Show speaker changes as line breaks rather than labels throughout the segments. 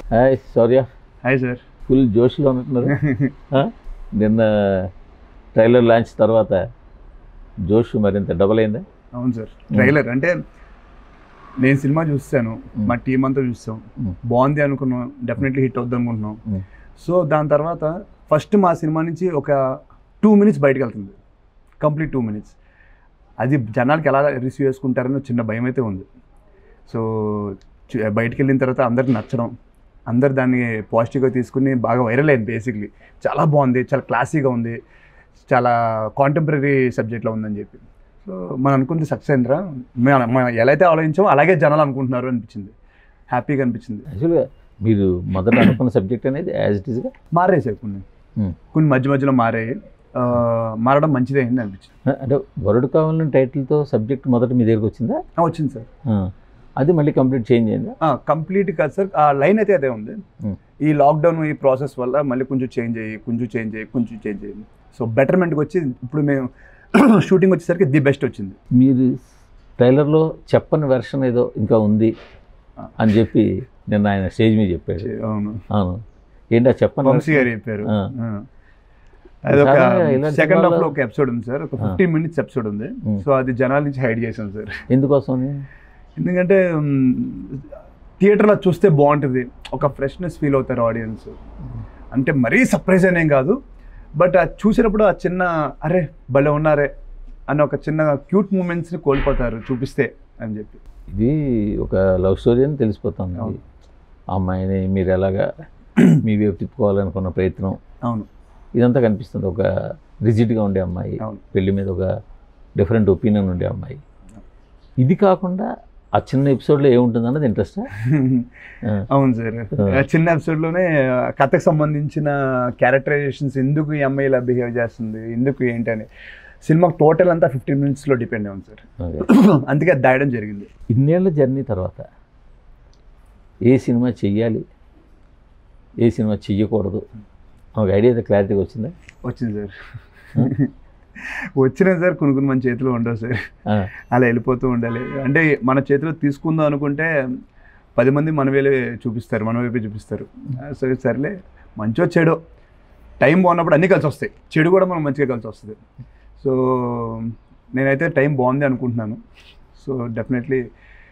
Hi Shourya
hi sir
full జోష్లో ఉంటున్నారు ఆ? నిన్న ట్రైలర్ లాంచ్ తర్వాత జోష్ మరింత డబల్ అయిందా
అవును సార్ ట్రైలర్ అంటే నేను సినిమా చూస్తాను
Mm.
మా టీం అంతా చూస్తాం
Mm.
బాగుంది అనుకున్నాం డెఫినెట్లీ హిట్ అవుద్ది అనుకుంటున్నాం
Mm.
సో దాని తర్వాత ఫస్ట్ మా సినిమా నుంచి ఒక టూ మినిట్స్ బయటకు వెళ్తుంది కంప్లీట్ టూ మినిట్స్ అది జనాలకి ఎలా రిసీవ్ చేసుకుంటారని చిన్న భయం అయితే ఉంది సో చు- బయటికి వెళ్ళిన తర్వాత అందరికి నచ్చడం అందరు దాన్ని పాజిటివ్గా తీసుకుని బాగా వైరల్ అయింది బేసిక్లీ చాలా బాగుంది చాలా క్లాసీగా ఉంది చాలా కాంటెంపరీ సబ్జెక్ట్లో ఉందని చెప్పి సో మనం అనుకుంది సక్సెస్ అయిందిరా మేము మనం ఎలా అయితే ఆలోచించామో అలాగే జనాలు అనుకుంటున్నారు అనిపించింది హ్యాపీగా అనిపించింది
యాక్చువల్గా మీరు మొదట అనుకున్న సబ్జెక్ట్ అనేది యాజ్ ఇట్ ఈస్గా
మారాయి సార్ కొన్ని కొన్ని మధ్య మధ్యలో మారాయి ఆ, మారడం మంచిదే అయింది అనిపించింది
అంటే వరుడు కావాలని టైటిల్తో సబ్జెక్ట్ మొదట మీ దగ్గరికి వచ్చిందా
ఆ, వచ్చింది సార్
ఆ. అది మళ్ళీ కంప్లీట్ చేంజ్ అయిందా
కంప్లీట్ కాదు సార్ ఆ లైన్ అయితే అదే ఉంది
Hmm.
ఈ లాక్డౌన్ ఈ ప్రాసెస్ వల్ల మళ్ళీ కొంచెం చేంజ్ అయ్యి కొంచెం చేంజ్ అయ్యి కొంచెం చేంజ్ అయ్యింది సో బెటర్మెంట్కి వచ్చి ఇప్పుడు మేము షూటింగ్ వచ్చేసరికి ది బెస్ట్ వచ్చింది
మీరు ట్రైలర్లో చెప్పని వెర్షన్ ఏదో ఇంకా ఉంది
ఆ.
అని చెప్పి నిన్న ఆయన స్టేజ్ మీద చెప్పాడు
అవును
అవును ఏంటా చెప్పని
వంశీ గారు చెప్పారు
ఆ.
ఆ. అది ఒక
సాధారణంగా ఇలాంటి
సెకండ్ హాఫ్ లో
సినిమాల్లో-
ఒక ఎపిసోడ్ ఉంది సార్ ఒక
ఆ.
ఫిఫ్టీన్ మినిట్స్ ఎపిసోడ్ ఉంది
Hmm.
సో అది జనాల నుంచి హైడ్ చేశాను సార్
ఎందుకోసం
ఎందుకంటే థియేటర్లో చూస్తే బాగుంటుంది ఒక ఫ్రెష్నెస్ ఫీల్ అవుతారు ఆడియన్స్ అంటే మరీ సర్ప్రైజ్ అనేం కాదు బట్ అది చూసినప్పుడు ఆ చిన్న అరే భలే ఉన్నారే అన్న ఒక చిన్న క్యూట్ మూమెంట్స్ని కోల్పోతారు చూపిస్తే అని చెప్పి
ఇది ఒక లవ్ స్టోరీ అని తెలిసిపోతుంది
అవును.
ఆ అమ్మాయిని మీరు ఎలాగా మీ వైపు తిప్పుకోవాలనుకున్న ప్రయత్నం
అవును
ఇదంతా కనిపిస్తుంది ఒక రిజిడ్గా ఉండే అమ్మాయి
అవును
పెళ్లి మీద ఒక డిఫరెంట్ ఒపీనియన్ ఉండే అమ్మాయి ఇది కాకుండా ఆ చిన్న ఎపిసోడ్లో ఏముంటుంది అన్నది ఇంట్రెస్ట్
అవును సార్ ఆ చిన్న ఎపిసోడ్లోనే కథకు సంబంధించిన క్యారెక్టరైజేషన్స్ ఎందుకు ఈ అమ్మాయి ఇలా బిహేవ్ చేస్తుంది ఎందుకు ఏంటని సినిమాకి టోటల్ అంతా ఫిఫ్టీన్ మినిట్స్లో డిపెండ్ అవును సార్ అందుకే అది దాయడం జరిగింది
ఇన్నేళ్ల జర్నీ తర్వాత ఏ సినిమా చెయ్యాలి ఏ సినిమా చెయ్యకూడదు ఒక ఐడియా అయితే క్లారిటీగా వచ్చిందా
వచ్చింది సార్ వచ్చినా సార్ కొన్ని కొన్ని మన చేతిలో ఉండవు సార్
ఆ,
అలా వెళ్ళిపోతూ ఉండాలి అంటే మన చేతిలో తీసుకుందాం అనుకుంటే పది మంది మన వేలే చూపిస్తారు మన వైపే చూపిస్తారు ఆ, సరే సర్లే మంచో చెడో టైం బాగున్నప్పుడు అన్నీ కలిసి వస్తాయి చెడు కూడా మనం మంచిగా కలిసి వస్తుంది సో నేనైతే టైం బాగుంది అనుకుంటున్నాను సో డెఫినెట్లీ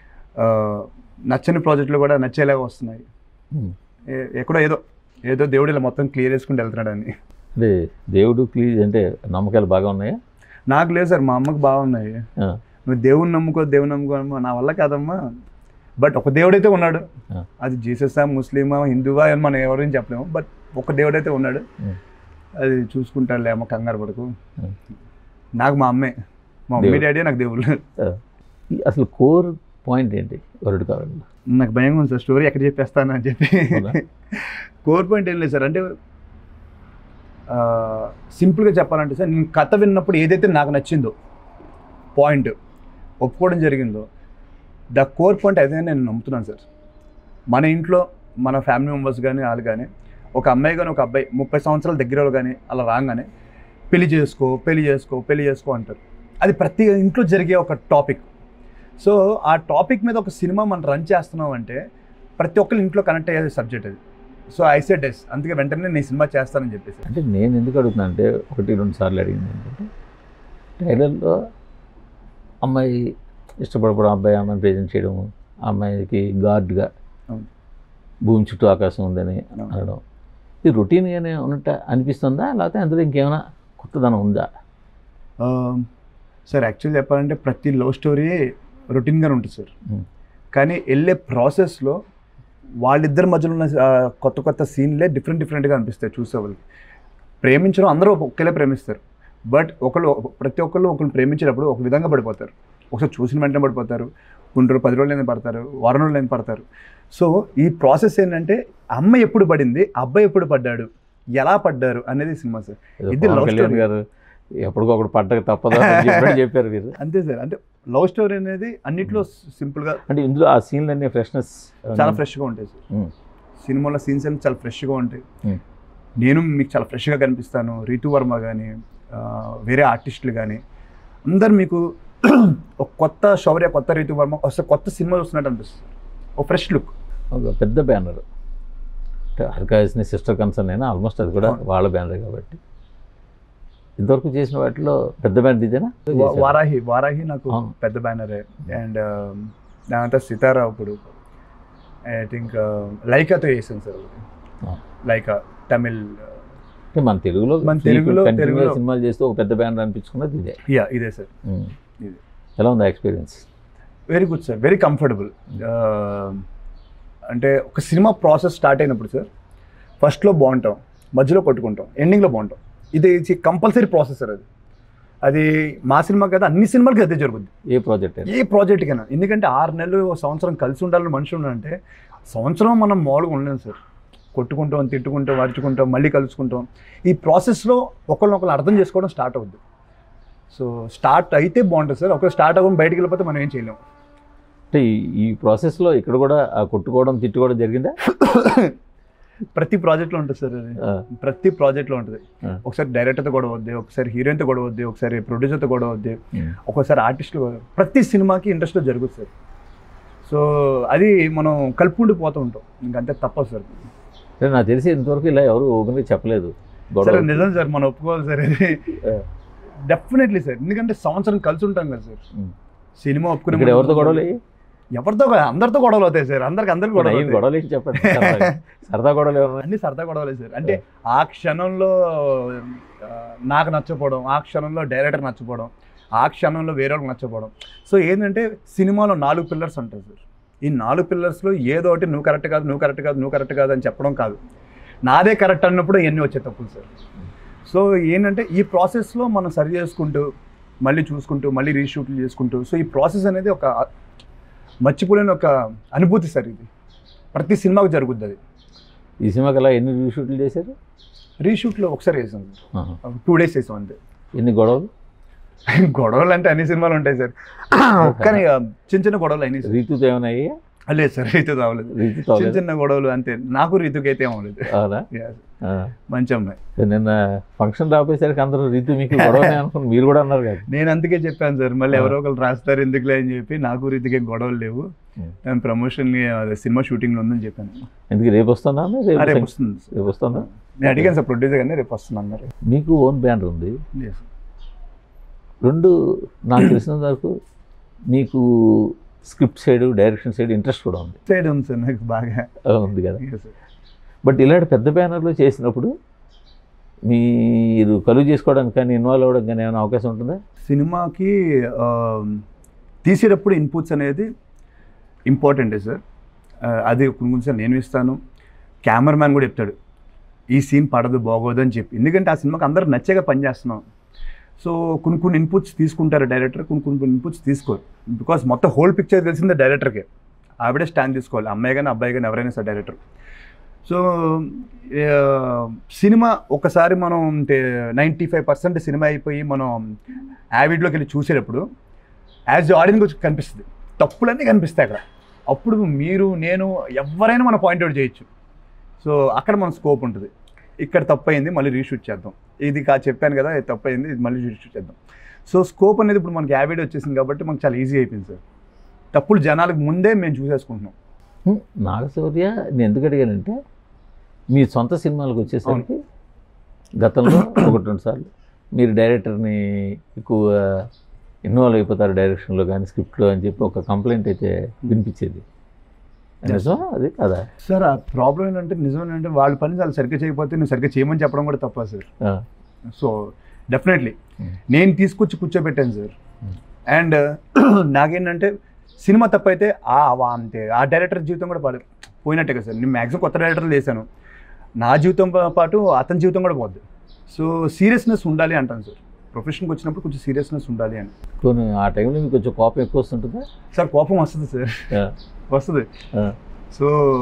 నచ్చని ప్రాజెక్టులు కూడా నచ్చేలాగా వస్తున్నాయి
ఉమ్.
ఏ- ఎక్కడో ఏదో ఏదో దేవుడు ఇలా మొత్తం క్లియర్ చేసుకుంటూ వెళ్తున్నాడని
అంటే దేవుడు ప్లీజ్ అంటే నమ్మకాలు బాగా ఉన్నాయా
నాకు లేదు సార్ మా అమ్మకి బాగున్నాయి
ఆ,
నువ్వు దేవుని నమ్ముకో దేవుని నమ్ముకో అమ్మా నా వల్ల కాదమ్మా బట్ ఒక దేవుడైతే ఉన్నాడు
ఆ.
అది జీససా ముస్లిమా హిందువా అని మనం ఎవరైనా చెప్పలేము బట్ ఒక దేవుడైతే ఉన్నాడు
ఉమ్.
అది చూసుకుంటాడులే అమ్మ కంగారు పడకు
ఉమ్.
నాకు మా అమ్మే మా మమ్మీ
దేవుడు.
డాడీ నాకు దేవుడు
ఆ. ఈ అసలు కోర్ పాయింట్ ఏంటి వరుడు కావాలి
నాకు భయం ఉంది సార్ స్టోరీ ఎక్కడ చెప్పేస్తాను అని చెప్పి
అవునా?
కోర్ పాయింట్ ఏం లేదు సార్ అంటే సింపుల్గా చెప్పాలంటే సార్ నేను కథ విన్నప్పుడు ఏదైతే నాకు నచ్చిందో పాయింట్ ఒప్పుకోవడం జరిగిందో ద కోర్ పాయింట్ అదే నేను నమ్ముతున్నాను సార్ మన ఇంట్లో మన ఫ్యామిలీ మెంబర్స్ కానీ వాళ్ళు కానీ ఒక అమ్మాయి కానీ ఒక అబ్బాయి ముప్పై సంవత్సరాల దగ్గర వాళ్ళు కానీ అలా రాగానే పెళ్లి చేసుకో పెళ్లి చేసుకో పెళ్లి చేసుకో అంటారు అది ప్రతి ఇంట్లో జరిగే ఒక టాపిక్ సో ఆ టాపిక్ మీద ఒక సినిమా మనం రన్ చేస్తున్నాం అంటే ప్రతి ఒక్కరి ఇంట్లో కనెక్ట్ అయ్యే సబ్జెక్ట్ అది సో ఐ సెడ్ ఎస్ అందుకే వెంటనే నేను సినిమా చేస్తానని చెప్పేసి
అంటే నేను ఎందుకు అడుగుతున్నా అంటే ఒకటి రెండు సార్లు అడిగింది ఏంటంటే ట్రైలర్లో అమ్మాయి ఇష్టపడపడం అబ్బాయి అమ్మాయిని ప్రజెంట్ చేయడము ఆ అమ్మాయికి గార్డ్గా
అవును.
భూమి చుట్టూ ఆకాశం ఉందని
అవును.
అనడం ఇది రొటీన్గానే ఉన్నట్టు అనిపిస్తుందా లేకపోతే అందులో ఇంకేమైనా కొత్తదనం ఉందా
సార్ యాక్చువల్ చెప్పాలంటే ప్రతి లవ్ స్టోరీ రొటీన్గానే ఉంటుంది సార్
Hmm.
కానీ వెళ్ళే ప్రాసెస్లో వాళ్ళిద్దరి మధ్యలో ఉన్న ఆ, కొత్త కొత్త సీన్లే డిఫరెంట్ డిఫరెంట్గా అనిపిస్తాయి చూసే వాళ్ళకి ప్రేమించడం అందరూ ఒకేలా ప్రేమిస్తారు బట్ ఒకళ్ళు ప్రతి ఒక్కళ్ళు ఒకళ్ళు ప్రేమించేటప్పుడు ఒక విధంగా పడిపోతారు ఒకసారి చూసిన వెంటనే పడిపోతారు కొన్ని రోజులు పది రోజులైనా పడతారు వారం రోజులైనా పడతారు సో ఈ ప్రాసెస్ ఏంటంటే అమ్మాయి ఎప్పుడు పడింది అబ్బాయి ఎప్పుడు పడ్డాడు ఎలా పడ్డారు అనేది సినిమా సార్
ఏదో
ఇది
పవన్
love
కళ్యాణ్
story.
గారు ఎప్పటికొకటి పడ్డకు తప్పదా అని చెప్పాడు చెప్పారు మీరు
అంతే సార్ అంటే లవ్ స్టోరీ అనేది అన్నిట్లో సింపుల్గా
అంటే ఇందులో ఆ సీన్లన్నీ ఫ్రెష్నెస్
చాలా ఫ్రెష్గా ఉంటాయి సార్ సినిమాలో సీన్స్ అన్ని చాలా ఫ్రెష్గా ఉంటాయి
Hmm.
నేను మీకు చాలా ఫ్రెష్గా కనిపిస్తాను రీతు వర్మ కానీ వేరే ఆర్టిస్టులు కానీ అందరు మీకు ఒక కొత్త శౌర్య కొత్త రీతు వర్మ వస్తే కొత్త సినిమా చూస్తున్నట్టు అనిపిస్తుంది ఒక ఫ్రెష్ లుక్
ఒక పెద్ద బ్యానర్ హరికాయస్ని సిస్టర్ కన్సర్న్ అయినా ఆల్మోస్ట్ అది కూడా వాళ్ళ బ్యానరే కాబట్టి ఇంతవరకు చేసిన వాటిలో పెద్ద బ్యాండ్ ఇదేనా
వా- వారాహి వారాహి నాకు
అవును.
పెద్ద బ్యానరే అండ్ దానంతా సితారా ఇప్పుడు ఐ థింక్ లైకాతో చేసాను సార్
ఆ.
లైకా తమిళ్
అంటే మన తెలుగులో
మన తెలుగులో-
continuous
తెలుగులో-
సినిమాలు చేస్తూ ఒక పెద్ద బ్యాండ్ అనిపించుకున్నది ఇదే
యా ఇదే సార్
ఉమ్.
ఇది.
ఎలా ఉంది experience
very good sir very comfortable అంటే ఒక సినిమా ప్రాసెస్ స్టార్ట్ అయినప్పుడు సార్ ఫస్ట్లో బాగుంటాం మధ్యలో కొట్టుకుంటాం ఎండింగ్లో బాగుంటాం ఇది కంపల్సరీ ప్రాసెస్ సార్ అది అది మా సినిమా కదా అన్ని సినిమాలకి అదే జరుగుద్ది
ఏ ప్రాజెక్ట్
ఏ ప్రాజెక్ట్కైనా ఎందుకంటే ఆరు నెలలు ఒక సంవత్సరం కలిసి ఉండాలని మనిషి ఉండాలంటే సంవత్సరం మనం మామూలుగా ఉండలేం సార్ కొట్టుకుంటాం తిట్టుకుంటాం వరుచుకుంటాం మళ్ళీ కలుసుకుంటాం ఈ ప్రాసెస్లో ఒకరినొకరు అర్థం చేసుకోవడం స్టార్ట్ అవుద్ది సో స్టార్ట్ అయితే బాగుంటుంది సార్ ఒకవేళ స్టార్ట్ అవ్వడం బయటికి వెళ్ళిపోతే మనం ఏం చేయలేం
అంటే ఈ- ఈ ప్రాసెస్లో ఇక్కడ కూడా ఆ కొట్టుకోవడం తిట్టుకోవడం జరిగిందా
ప్రతి ప్రాజెక్ట్లో ఉంటుంది సార్ అది
ఆ,
ప్రతి ప్రాజెక్ట్లో ఉంటుంది
ఆ.
ఒకసారి డైరెక్టర్తో గొడవ వద్ది ఒకసారి హీరోయిన్తో గొడవ వద్ది ఒకసారి ప్రొడ్యూసర్తో గొడవ వద్ది
ఉమ్.
ఒక్కోసారి ఆర్టిస్టులు ప్రతి సినిమాకి ఇంట్రెస్ట్ జరుగుతుంది సార్ సో అది మనం కలుపుకుంటూ పోతూ ఉంటాం ఇంకంతే తప్పదు సార్
అంటే నాకు తెలిసి ఇంతవరకు ఇలా ఎవరు ఓపెన్గా చెప్పలేదు
సరే
గొడవ
నిజం సార్ మనం ఒప్పుకోవాలి సార్ ఇది
ఆ.
డెఫినెట్లీ సార్ ఎందుకంటే సంవత్సరం కలిసి ఉంటాం కదా సార్
ఉమ్.
సినిమా ఒప్పుకునే
ఇక్కడ ఎవరితో గొడవలు అయ్యి?
ఎవరితో కాదు, అందరితో గొడవలు అవుతాయి సార్ అందరికి అందరికి గొడవలు
అయ్యి
అవుతాయి.
గొడవలు ఏంటి చెప్పండి సరదాగా. సరదా గొడవలు ఎవరు
అన్ని సరదా గొడవలే సార్ అంటే ఆ క్షణంలో ఆ, నాకు నచ్చపోవడం ఆ క్షణంలో డైరెక్టర్ నచ్చపోవడం ఆ క్షణంలో వేరే వాళ్ళకి నచ్చపోవడం సో ఏంటంటే సినిమాలో నాలుగు పిల్లర్స్ ఉంటాయి సార్ ఈ నాలుగు పిల్లర్స్లో ఏదో ఒకటి నువ్వు కరెక్ట్ కాదు నువ్వు కరెక్ట్ కాదు నువ్వు కరెక్ట్ కాదు అని చెప్పడం కాదు నాదే కరెక్ట్ అన్నప్పుడు ఎన్ని వచ్చే తప్పులు సార్ సో ఏంటంటే ఈ ప్రాసెస్లో మనం సరి చేసుకుంటూ మళ్ళీ చూసుకుంటూ మళ్ళీ రీషూట్లు చేసుకుంటూ సో ఈ ప్రాసెస్ అనేది ఒక మర్చిపోలేని ఒక అనుభూతి సార్ ఇది ప్రతి సినిమాకు జరుగుద్ది అది
ఈ సినిమాకి అలా ఎన్ని రీషూట్లు చేశారు
రీషూట్లో ఒకసారి వేసాం
ఆహా.
టూ డేస్ వేసాం అంతే
ఎన్ని గొడవలు
గొడవలు అంటే అన్ని సినిమాలు ఉంటాయి సార్ కానీ ఆ, చిన్న చిన్న గొడవలు అయినాయి సార్
రీతుతో ఏమైనా అయ్యా
లేదు సార్ రీతు అవ్వలేదు
రీతుతో
చిన్న
అవ్వలేదు?
చిన్న గొడవలు అంతే నాకు రీతుకి అయితే అవ్వలేదు
అవునా
Yes.
ఆ.
మంచి అమ్మాయి
నిన్న ఫంక్షన్ రాపోయేసరికి అందరూ రీతు మీకు గొడవనే అనుకుని మీరు కూడా అన్నారు కదా
నేను అందుకే చెప్పాను సార్ మళ్ళీ
ఆ.
ఎవరో ఒకరు రాస్తారు ఎందుకులే అని చెప్పి నాకు రీతికి గొడవలు లేవు
Hmm.
నేను ప్రమోషన్ సినిమా షూటింగ్లో ఉందని చెప్పాను
ఎందుకు రేపు వస్తుందా అమ్మ? రేపు
ఆ, రేపు
సంగ-
వస్తుంది సార్.
రేపు వస్తుందా
నేను అడిగాను సార్ ప్రొడ్యూసర్ కానీ రేపు వస్తుంది అన్నారు
మీకు ఓన్ బ్యానర్ ఉంది
Yes.
రెండు నాకు తెలిసినంత వరకు మీకు script side direction side interest కూడా ఉంది
సైడ్ ఉంది సార్ నాకు బాగా
ఆ, ఉంది కదా
Yes, sir.
బట్ ఇలాంటి పెద్ద బ్యానర్లో చేసినప్పుడు మీరు కలుగు చేసుకోవడానికి కానీ ఇన్వాల్వ్ అవ్వడం కానీ ఏమైనా అవకాశం ఉంటుందా
సినిమాకి ఆ, తీసేటప్పుడు ఇన్పుట్స్ అనేది ఇంపార్టెంటే సార్ ఆ, అది కొన్ని కొన్నిసార్లు నేను ఇస్తాను కెమెరామ్యాన్ కూడా చెప్తాడు ఈ సీన్ పడదు బాగోదు అని చెప్పి ఎందుకంటే ఆ సినిమాకి అందరూ నచ్చేగా పనిచేస్తున్నాం సో కొన్ని కొన్ని ఇన్పుట్స్ తీసుకుంటారు డైరెక్టర్ కొన్ని కొన్ని కొన్ని ఇన్పుట్స్ తీసుకోరు బికాస్ మొత్తం హోల్ పిక్చర్ తెలిసిందే డైరెక్టర్కే ఆవిడే స్టాండ్ తీసుకోవాలి అమ్మాయి కానీ అబ్బాయి కానీ ఎవరైనా సరే డైరెక్టర్ సో ఆ, సినిమా ఒకసారి మనం నైంటీ ఫైవ్ పర్సెంట్ సినిమా అయిపోయి మనం యావిడ్లోకి వెళ్ళి చూసేటప్పుడు యాజ్ ఆడియన్స్ వచ్చి కనిపిస్తుంది తప్పులన్నీ కనిపిస్తాయి అక్కడ అప్పుడు మీరు నేను ఎవరైనా మన పాయింట్అవుట్ చేయొచ్చు సో అక్కడ మన స్కోప్ ఉంటుంది ఇక్కడ తప్పైంది మళ్ళీ రీషూట్ చేద్దాం ఇది కా చెప్పాను కదా ఇది తప్పైంది ఇది మళ్ళీ రీషూట్ చేద్దాం సో స్కోప్ అనేది ఇప్పుడు మనకి యావిడ్ వచ్చేసింది కాబట్టి మనకు చాలా ఈజీ అయిపోయింది సార్ తప్పులు జనాలకు ముందే మేము చూసేసుకుంటున్నాం
హ్మ్, నాగశౌర్య నేను ఎందుకు అడిగానంటే మీ సొంత సినిమాలకు వచ్చేసరికి గతంలో ఒకటి రెండు సార్లు మీరు డైరెక్టర్ని ఎక్కువ ఇన్వాల్వ్ అయిపోతారు డైరెక్షన్లో కానీ స్క్రిప్ట్లో అని చెప్పి ఒక కంప్లైంట్ అయితే వినిపించేది నిజమా అది కదా
సార్ ఆ ప్రాబ్లం ఏంటంటే నిజం ఏంటంటే వాళ్ళ పని వాళ్ళు సరిగ్గా చేయకపోతే నువ్వు సరిగ్గా చేయమని చెప్పడం కూడా తప్ప సార్
ఆ,
సో డెఫినెట్లీ
Hmm.
నేను తీసుకొచ్చి కూర్చోబెట్టాను సార్
Hmm.
అండ్ నాకేంటంటే సినిమా తప్పైతే ఆ వా అంతే ఆ డైరెక్టర్ జీవితం కూడా పాడు పోయినట్టే కదా సార్ నేను మ్యాక్సిమం కొత్త డైరెక్టర్లు చేశాను నా జీవితం పా- పాటు అతని జీవితం కూడా పోద్ది సో సీరియస్నెస్ ఉండాలి అంటాను సార్ ప్రొఫెషన్కి వచ్చినప్పుడు కొంచెం సీరియస్నెస్ ఉండాలి అని
కొన్ని ఆ టైంలో మీకు కొంచెం కోపం ఎక్కువ వస్తుంటుందా
సార్ కోపం వస్తుంది సార్
ఆ,
వస్తుంది
ఆ,
సో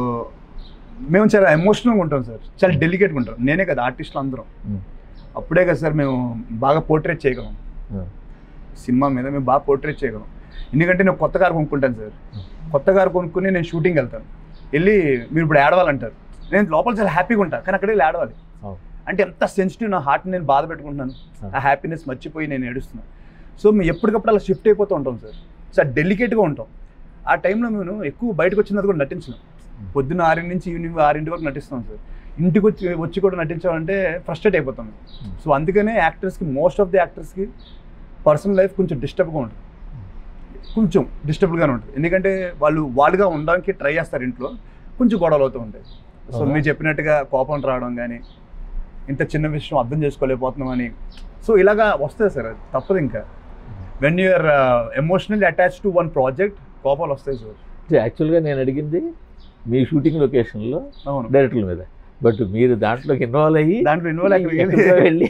మేము చాలా ఎమోషనల్గా ఉంటాం సార్ చాలా డెలికేట్గా ఉంటాం నేనే కదా ఆర్టిస్టులు అందరం
ఉమ్,
అప్పుడే కదా సార్ మేము బాగా పోర్ట్రేట్ చేయగలం
ఆ,
సినిమా మీద మేము బాగా పోర్ట్రేట్ చేయగలం ఎందుకంటే నేను కొత్త కారు కొనుక్కుంటాను సార్ కొత్త కారు కొనుక్కుని నేను షూటింగ్ వెళ్తాను వెళ్ళి మీరు ఇప్పుడు ఏడవాలంటారు నేను లోపల చాలా హ్యాపీగా ఉంటాను కానీ అక్కడే వెళ్ళి ఏడవాలి
అవును.
అంటే ఎంత సెన్సిటివ్ నా హార్ట్ నేను బాధ పెట్టుకుంటున్నాను
అవును.
ఆ హ్యాపీనెస్ మర్చిపోయి నేను ఏడుస్తున్నాను సో మేము ఎప్పటికప్పుడు అలా షిఫ్ట్ అయిపోతూ ఉంటాం సార్ సార్ డెలికేట్గా ఉంటాం ఆ టైంలో మేము ఎక్కువ బయటకు వచ్చినది కూడా నటించలేం పొద్దున్న ఆరింటి నుంచి ఈవినింగ్ ఆరింటి వరకు నటిస్తాం సార్ ఇంటికి వచ్చి వచ్చి కూడా నటించామంటే ఫ్రస్ట్రేట్ అయిపోతాం సో అందుకనే యాక్టర్స్కి మోస్ట్ ఆఫ్ ది యాక్టర్స్కి పర్సనల్ లైఫ్ కొంచెం డిస్టర్బ్గా ఉంటుంది కొంచెం డిస్టర్బ్గానే ఉంటుంది ఎందుకంటే వాళ్ళు వాళ్ళుగా ఉండడానికి ట్రై చేస్తారు ఇంట్లో కొంచెం గొడవలు అవుతూ ఉంటాయి సో
అవునా?
మీరు చెప్పినట్టుగా కోపం రావడం కానీ ఇంత చిన్న విషయం అర్థం చేసుకోలేకపోతున్నామని సో ఇలాగా వస్తుంది సార్ అది తప్పదు ఇంకా when you're emotionally attach to one project కోపాలు వస్తాయి సార్
యాక్చువల్గా నేను అడిగింది మీ షూటింగ్ లొకేషన్లో
అవును
డైరెక్టర్ల మీద బట్ మీరు దాంట్లోకి ఇన్వాల్వ్ అయ్యి
దాంట్లో ఇన్వాల్వ్
ఎక్కడికో వెళ్ళి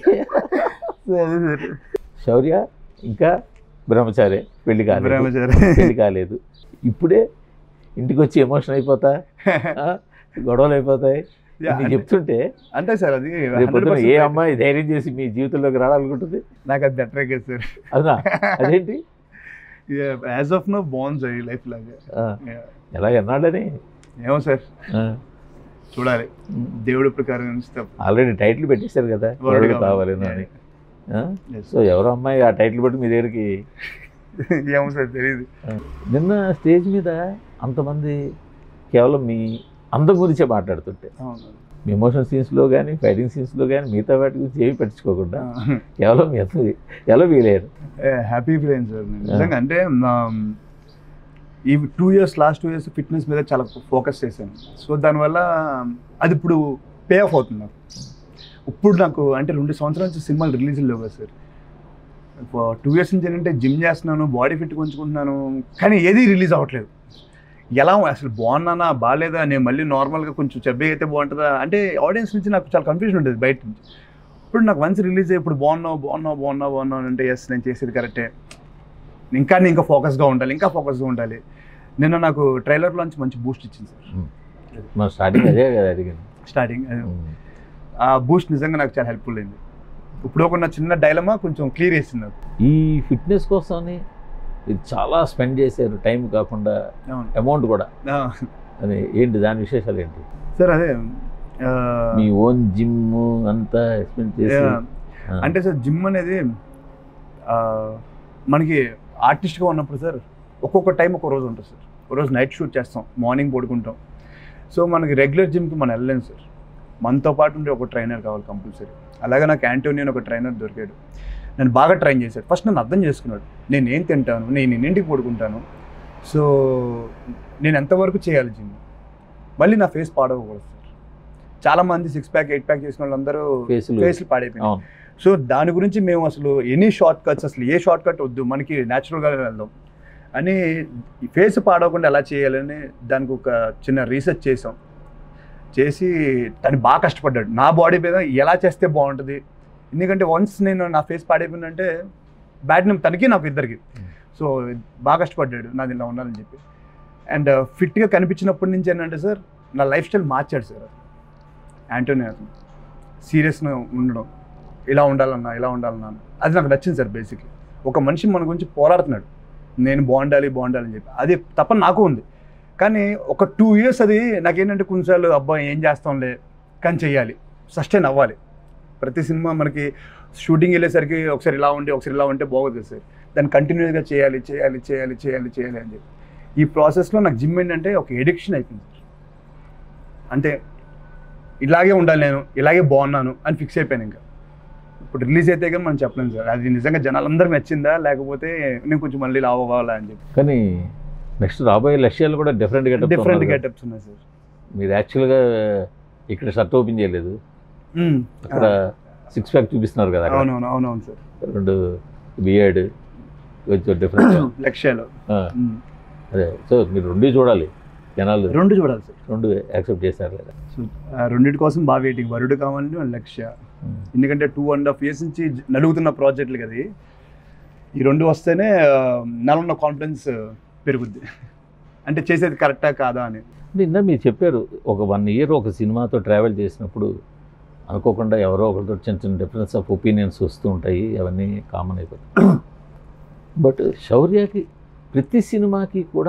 శౌర్య ఇంకా బ్రహ్మచారి పెళ్లి కాలేదు పెళ్లి కాలేదు ఇప్పుడే ఇంటికి వచ్చి ఎమోషన్ అయిపోతా ఆ, గొడవలు అయిపోతాయి నీకు చెప్తుంటే
అంటే సార్ అది
రేపు పొద్దున
100%
ఏ అమ్మాయి ధైర్యం చేసి మీ జీవితంలోకి రావాలనుకుంటుంది
నాకు అది బెటర్ కదా సార్
అవునా అదేంటి
యాజ్ ఆఫ్ నో బాగుంది సార్ ఈ లైఫ్ లాగా
ఆ,
Yeah.
ఎలా ఎన్నాడని
ఏమో సార్ చూడాలి దేవుడి ప్రకారం ఇస్తే
ఆల్రెడీ టైటిల్ పెట్టేశారు కదా
వరుడు
వరుడు
కావాలి.
కావాలని అని ఆ?
Yes.
సో ఎవరో అమ్మాయి ఆ టైటిల్ బట్టి మీ దగ్గరికి
ఏమో సార్ తెలియదు
నిన్న స్టేజ్ మీద అంతమంది కేవలం మీ అందం గురించే మాట్లాడుతుంటే
అవును
మీ ఎమోషన్ సీన్స్లో కానీ ఫైటింగ్ సీన్స్లో కానీ మిగతా వాటి గురించి ఏమి పట్టించుకోకుండా కేవలం మీ అందం ఎలా ఫీల్ అయ్యారు
హ్యాపీ ఫీల్ అయింది సార్ నేను నిజంగా అంటే um, ఈ two years last two years fitness మీద చాలా ఫోకస్ చేశాను సో దానివల్ల అది ఇప్పుడు పే ఆఫ్ అవుతుంది నాకు ఇప్పుడు నాకు అంటే రెండు సంవత్సరాల నుంచి సినిమాలు రిలీజ్ లేవు కదా సార్ టూ ఇయర్స్ నుంచి ఏంటంటే జిమ్ చేస్తున్నాను బాడీ ఫిట్ ఉంచుకుంటున్నాను కానీ ఏది రిలీజ్ అవ్వట్లేదు ఎలా అసలు బాగున్నానా బాగాలేదా నేను మళ్ళీ నార్మల్గా కొంచెం చెబ్బే అయితే బాగుంటుందా అంటే ఆడియన్స్ నుంచి నాకు చాలా కన్ఫ్యూజన్ ఉంటుంది బయట నుంచి ఇప్పుడు నాకు వన్స్ రిలీజ్ అయ్యి ఇప్పుడు బాగున్నావు బాగున్నావు బాగున్నావు బాగున్నావు అంటే ఎస్ నేను చేసేది కరెక్టే ఇంకా నేను ఇంకా ఫోకస్గా ఉండాలి ఇంకా ఫోకస్గా ఉండాలి నిన్న నాకు ట్రైలర్లోంచి మంచి బూస్ట్ ఇచ్చింది సార్
మన స్టార్టింగ్ అదే కదా అడిగింది
స్టార్టింగ్ ఆ బూస్ట్ నిజంగా నాకు చాలా హెల్ప్ఫుల్ అయింది ఇప్పుడు ఒక చిన్న డైలమా కొంచెం క్లియర్ చేసింది నాకు
ఈ ఫిట్నెస్ కోసమని మీరు చాలా స్పెండ్ చేశారు టైం కాకుండా
అవును
అమౌంట్ కూడా
ఆ,
అని ఏంటి దాని విశేషాలు ఏంటి
సార్ అదే ఆ,
మీ ఓన్ జిమ్ అంతా స్పెండ్ చేసి
యా.
ఆ,
అంటే సార్ జిమ్ అనేది ఆ, మనకి ఆర్టిస్ట్గా ఉన్నప్పుడు సార్ ఒక్కొక్క టైం ఒక రోజు ఉంటుంది సార్ ఒక రోజు నైట్ షూట్ చేస్తాం మార్నింగ్ పడుకుంటాం సో మనకి రెగ్యులర్ జిమ్కి మనం వెళ్ళలేం సార్ మనతో పాటు ఉండే ఒక ట్రైనర్ కావాలి కంపల్సరీ అలాగే నాకు యాంటోనీ అని ఒక ట్రైనర్ దొరికాడు నేను బాగా ట్రైన్ చేశాడు ఫస్ట్ నన్ను అర్థం చేసుకున్నాడు నేను ఏం తింటాను నేను ఎన్నింటికి పడుకుంటాను సో నేను ఎంతవరకు చేయాలి జిమ్ మళ్ళీ నా ఫేస్ పాడవకూడదు సార్ చాలామంది సిక్స్ ప్యాక్ ఎయిట్ ప్యాక్ చేసిన వాళ్ళందరూ
ఫేసులు
ఫేస్లు పాడైపోయినాయి
అవును
సో దాని గురించి మేము అసలు ఎనీ షార్ట్ కట్స్ అసలు ఏ షార్ట్ కట్ వద్దు మనకి న్యాచురల్గా వెళ్దాం అని ఈ ఫేస్ పాడవకుండా ఎలా చేయాలని దానికి ఒక చిన్న రీసెర్చ్ చేసాం చేసి తను బాగా కష్టపడ్డాడు నా బాడీ మీద ఎలా చేస్తే బాగుంటుంది ఎందుకంటే వన్స్ నేను నా ఫేస్ పాడైపోయిందంటే బ్యాడ్ నేమ్ తనకి నాకు ఇద్దరికి సో బాగా కష్టపడ్డాడు నాది ఇలా ఉండాలని చెప్పి అండ్ ఫిట్గా కనిపించినప్పటి నుంచి ఏంటంటే సార్ నా లైఫ్ స్టైల్ మార్చాడు సార్ యాంటోనీ అతను సీరియస్గా ఉండడం ఇలా ఉండాలన్నా ఇలా ఉండాలన్నా అని. అది నాకు నచ్చింది సార్ బేసిక్లీ ఒక మనిషి మన గురించి పోరాడుతున్నాడు నేను బాగుండాలి బాగుండాలి అని చెప్పి అది తప్ప నాకు ఉంది కానీ ఒక టూ ఇయర్స్ అది నాకేంటంటే కొన్నిసార్లు అబ్బాయి ఏం చేస్తాంలే కానీ చెయ్యాలి సస్టైన్ అవ్వాలి ప్రతి సినిమా మనకి షూటింగ్ వెళ్ళేసరికి ఒకసారి ఇలా ఉండి ఒకసారి ఇలా ఉంటే బాగోదు కదా సార్ దాన్ని కంటిన్యూస్గా చేయాలి చేయాలి చేయాలి చేయాలి చేయాలి అని చెప్పి ఈ ప్రాసెస్లో నాకు జిమ్ ఏంటంటే ఒక ఎడిక్షన్ అయిపోయింది సార్ అంటే ఇలాగే ఉండాలి నేను ఇలాగే బాగున్నాను అని ఫిక్స్ అయిపోయాను ఇంకా ఇప్పుడు రిలీజ్ అయితే కానీ మనం చెప్పలేము సార్ అది నిజంగా జనాలందరికీ నచ్చిందా లేకపోతే నేను కొంచెం మళ్ళీ లావ్ అవ్వాలా అని చెప్పి
కానీ నెక్స్ట్ రాబోయే లక్ష్యాలు కూడా డిఫరెంట్ గెటప్
డిఫరెంట్ గెటప్స్ ఉన్నాయి సార్
మీరు యాక్చువల్గా ఇక్కడ షర్ట్ ఓపెన్ చేయలేదు అక్కడ సిక్స్ ప్యాక్ చూపిస్తున్నారు కదా అక్కడ.
అవునవును అవునవును సార్
రెండు బియర్డ్ కొంచెం డిఫరెంట్
లక్ష్యాలు ఉమ్.
అదే సో మీరు రెండు చూడాలి జనాలు
రెండు చూడాలి సార్
రెండు యాక్సెప్ట్ చేశారు లేదా
సో ఆ రెండింటి కోసం బాగా వెయిటింగ్ వరుడు కావాలని వాళ్ళ లక్ష్య ఎందుకంటే టూ అండ్ హాఫ్ ఇయర్స్ నుంచి జ- నలుగుతున్న ప్రాజెక్టులు కదా ఇవి. ఈ రెండు వస్తేనే ఆ, నాలో ఉన్న కాన్ఫిడెన్స్ పెరుగుద్ది అంటే చేసేది కరెక్టా కాదా అని
నిన్న మీరు చెప్పారు ఒక వన్ ఇయర్ ఒక సినిమాతో ట్రావెల్ చేసినప్పుడు అనుకోకుండా ఎవరో ఒకరితో చిన్న చిన్న డిఫరెన్స్ ఆఫ్ ఒపీనియన్స్ వస్తూ ఉంటాయి అవన్నీ కామన్ అయిపోతాయి బట్ శౌర్యకి ప్రతి సినిమాకి కూడా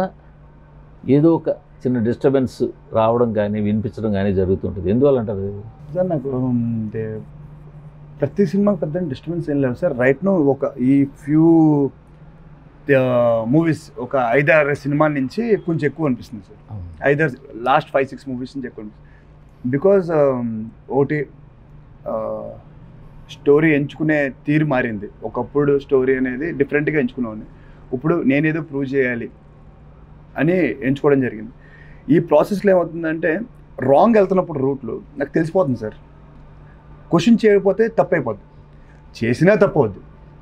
ఏదో ఒక చిన్న డిస్టర్బెన్స్ రావడం కానీ వినిపించడం కానీ జరుగుతుంటుంది ఎందువల్ల అంటారు
సార్ నాకు ఉమ్, అంటే ప్రతి సినిమాకి పెద్ద డిస్టర్బెన్స్ ఏం లేవు సార్ రైట్ నో ఒక ఈ ఫ్యూ మూవీస్ ఒక ఐదారు సినిమాల నుంచి కొంచెం ఎక్కువ అనిపిస్తుంది సార్
అవును.
Either last five six movies నుంచి ఎక్కువ బికాజ్ ఒకటి స్టోరీ ఎంచుకునే తీరు మారింది ఒకప్పుడు స్టోరీ అనేది డిఫరెంట్గా ఎంచుకునేవాడిని ఇప్పుడు నేనేదో ప్రూవ్ చేయాలి అని ఎంచుకోవడం జరిగింది ఈ ప్రాసెస్లో ఏమవుతుందంటే రాంగ్ వెళ్తున్నప్పుడు రూట్లు నాకు తెలిసిపోతుంది సార్ క్వశ్చన్ చేయకపోతే తప్పైపోద్ది చేసినా తప్పవద్దు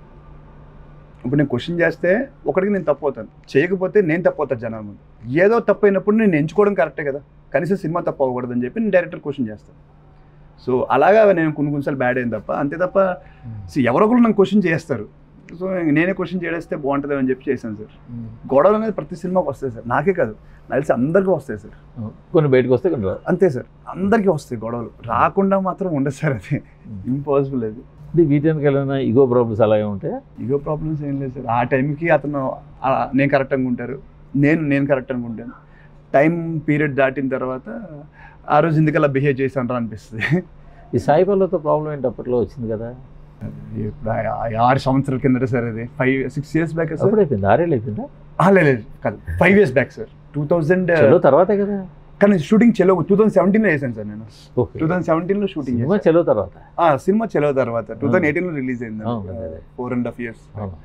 ఇప్పుడు నేను క్వశ్చన్ చేస్తే ఒకటికి నేను తప్పు అవుతాను చేయకపోతే నేను తప్పు అవుతాను జనాల ముందు ఏదో తప్పు అయినప్పుడు నేను ఎంచుకోవడం కరెక్టే కదా కనీసం సినిమా తప్పు అవ్వకూడదని చెప్పి నేను డైరెక్టర్ క్వశ్చన్ చేస్తాను సో అలాగా నేను కొన్ని కొన్నిసార్లు బ్యాడ్ అయింది తప్ప అంతే తప్ప see, ఎవరో ఒకరు నన్ను క్వశ్చన్ చేస్తారు సో నేనే క్వశ్చన్ చేస్తే బాగుంటుంది అని చెప్పి చేశాను సార్
ఉమ్.
గొడవలు అనేది ప్రతి సినిమాకి వస్తాయి సార్ నాకే కాదు నాకు తెలిసి అందరికీ వస్తాయి సార్
కొన్ని బయటకు వస్తే కొన్ని రావు.
అంతే సార్ అందరికీ వస్తాయి గొడవలు రాకుండా మాత్రం ఉండదు సార్ అది ఇంపాసిబుల్ అది
అంటే వీటికి వెళ్ళిన ఇగో ప్రాబ్లమ్స్ అలాగే ఉంటాయి
ఇగో ప్రాబ్లమ్స్ ఏం లేదు సార్ ఆ టైంకి అతను ఆ, నేను కరెక్ట్ అనుకుంటారు నేను నేను కరెక్ట్ అనుకుంటాను టైం పీరియడ్ దాటిన తర్వాత ఆ రోజు ఎందుకలా బిహేవ్ చేశాను అనిపిస్తుంది
ఈ సాయి పల్లవితో ప్రాబ్లం ఏంటి అప్పట్లో వచ్చింది కదా
ఇప్పుడు ఆ- ఆ ఆరు సంవత్సరాల కింద సార్ అది five six years back sir
అప్పుడు అయిపోయింది ఆరేళ్ళు అయిపోయిందా
ఆ, లేదు లేదు, కాదు five years back sir two thousand
Chalo తర్వాతే కదా
కానీ షూటింగ్ చెలో టూ థౌసండ్ సెవెంటీన్లో వేసాను సార్ నేను
ఓకే
టూ థౌసండ్ సెవెంటీన్లో షూటింగ్
సినిమా చలో తర్వాత
సినిమా చెలో తర్వాత టూ థౌసండ్ ఎయిటీన్లో రిలీజ్ అయింది
అవును, అదే.
ఫోర్ అండ్ హాఫ్ ఇయర్స్
అవును.